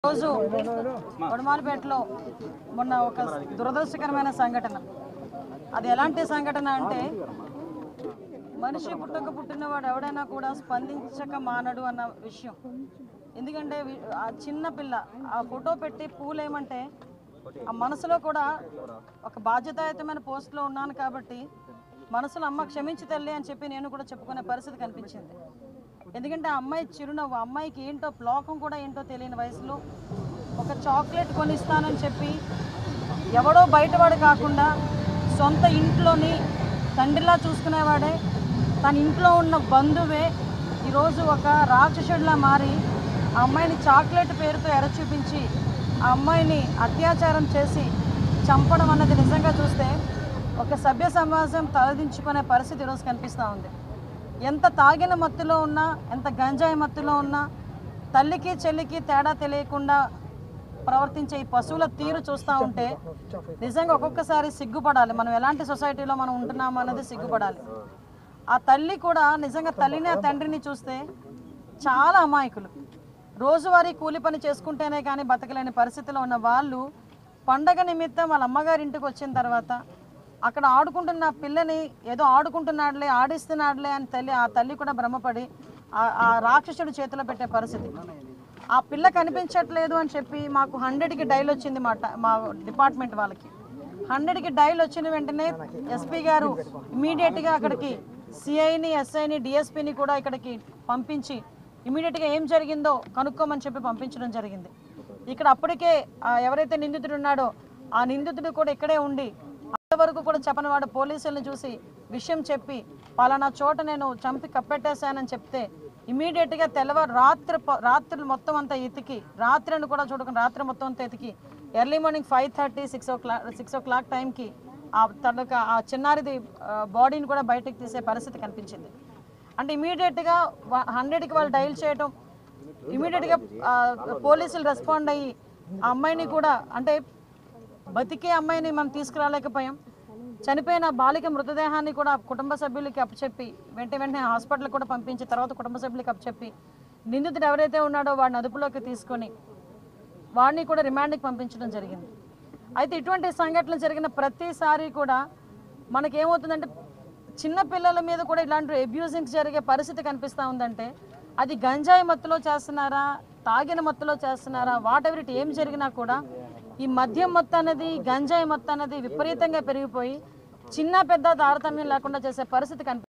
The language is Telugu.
రోజు వడమాలపేటలో మొన్న ఒక దురదృష్టకరమైన సంఘటన అది ఎలాంటి సంఘటన అంటే మనిషి పుట్టక పుట్టినవాడు ఎవడైనా కూడా స్పందించక మానడు అన్న విషయం ఎందుకంటే వి- ఆ చిన్న పిల్ల ఆ ఫోటో పెట్టి పూలేమంటే ఆ మనసులో కూడా ఒక బాధ్యతాయుతమైన పోస్ట్లో ఉన్నాను కాబట్టి మనసులో అమ్మ క్షమించి తల్లి అని చెప్పి నేను కూడా చెప్పుకునే పరిస్థితి కనిపించింది ఎందుకంటే ఆ అమ్మాయి చిరునవ్వు ఆ అమ్మాయికి ఏంటో లోకం కూడా ఏంటో తెలియని వయసులో ఒక చాక్లెట్ కొనిస్తానని చెప్పి ఎవడో బయటవాడు కాకుండా సొంత ఇంట్లోని తండ్రిలా చూసుకునేవాడే తన ఇంట్లో ఉన్న బంధువే ఈరోజు ఒక రాక్షసుడిలా మారి ఆ అమ్మాయిని చాక్లెట్ పేరుతో ఎర చూపించి ఆ అమ్మాయిని అత్యాచారం చేసి చంపడం అన్నది నిజంగా చూస్తే ఒక సభ్య సమాజం తలదించుకునే పరిస్థితి ఈరోజు కనిపిస్తూ ఉంది ఎంత తాగిన మత్తులో ఉన్నా ఎంత గంజాయి మత్తులో ఉన్నా తల్లికి చెల్లికి తేడా తెలియకుండా ప్రవర్తించే ఈ పశువుల తీరు చూస్తూ ఉంటే నిజంగా ఒక్కొక్కసారి సిగ్గుపడాలి మనం ఎలాంటి సొసైటీలో మనం ఉంటున్నాము అన్నది సిగ్గుపడాలి ఆ తల్లి కూడా నిజంగా తల్లిని ఆ తండ్రిని చూస్తే చాలా అమాయకులు రోజువారీ కూలి పని చేసుకుంటేనే కానీ బతకలేని పరిస్థితిలో ఉన్న వాళ్ళు పండగ నిమిత్తం వాళ్ళ అమ్మగారి ఇంటికి వచ్చిన తర్వాత అక్కడ ఆడుకుంటున్న పిల్లని ఏదో ఆడుకుంటున్నాడులే ఆడిస్తున్నాడులే అని తల్లి ఆ తల్లి కూడా భ్రమపడి ఆ- ఆ రాక్షసుడి చేతిలో పెట్టే పరిస్థితి ఆ పిల్ల కనిపించట్లేదు అని చెప్పి మాకు హండ్రెడ్కి డైల్ వచ్చింది మా ట- మా డిపార్ట్మెంట్ వాళ్ళకి హండ్రెడ్కి డైల్ వచ్చిన వెంటనే ఎస్పీ గారు ఇమీడియట్గా అక్కడికి సిఐని ఎస్ఐని డిఎస్పీని కూడా ఇక్కడికి పంపించి ఇమీడియట్గా ఏం జరిగిందో కనుక్కోమని చెప్పి పంపించడం జరిగింది ఇక్కడ అప్పటికే ఆ ఎవరైతే నిందితుడు ఉన్నాడో ఆ నిందితుడు కూడా ఇక్కడే ఉండి అంతవరకు కూడా చెప్పనివాడు పోలీసుల్ని చూసి విషయం చెప్పి పలానా చోట నేను చంపి కప్పెట్టేశానని చెప్తే ఇమీడియట్గా తెల్లవారు రాత్రి ప- రాత్రులు మొత్తం అంతా ఎతికి రాత్రిని కూడా చూడకుండా రాత్రి మొత్తం అంతా ఎతికి early morning five thirty six o'clock six o'clock టైంకి ఆ తనక ఆ చిన్నారిది బాడీని కూడా బయటకు తీసే పరిస్థితి కనిపించింది అంటే ఇమీడియట్గా హండ్రెడ్కి వాళ్ళు డైల్ చేయటం ఇమీడియట్గా పోలీసులు రెస్పాండ్ అయ్యి ఆ అమ్మాయిని కూడా అంటే బతికే అమ్మాయిని మనం తీసుకురాలేకపోయాం చనిపోయిన బాలిక మృతదేహాన్ని కూడా కుటుంబ సభ్యులకి అప్పచెప్పి వెంట వెంటనే హాస్పిటల్ కూడా పంపించి తర్వాత కుటుంబ సభ్యులకి అప్పచెప్పి నిందితుడు ఎవరైతే ఉన్నాడో వాడిని అదుపులోకి తీసుకొని వాడిని కూడా రిమాండ్కి పంపించడం జరిగింది అయితే ఇటువంటి సంఘటనలు జరిగిన ప్రతిసారి కూడా మనకేమవుతుందంటే చిన్న పిల్లల మీద కూడా ఇలాంటి అబ్యూజింగ్స్ జరిగే పరిస్థితి కనిపిస్తూ ఉందంటే అది గంజాయి మత్తులో చేస్తున్నారా తాగిన మత్తులో చేస్తున్నారా వాట్ ఎవర్ ఇట్ ఏం జరిగినా కూడా ఈ మద్యం మత్తు అనేది గంజాయి మత్తు అనేది విపరీతంగా పెరిగిపోయి చిన్న పెద్ద తారతమ్యం లేకుండా చేసే పరిస్థితి కనిపి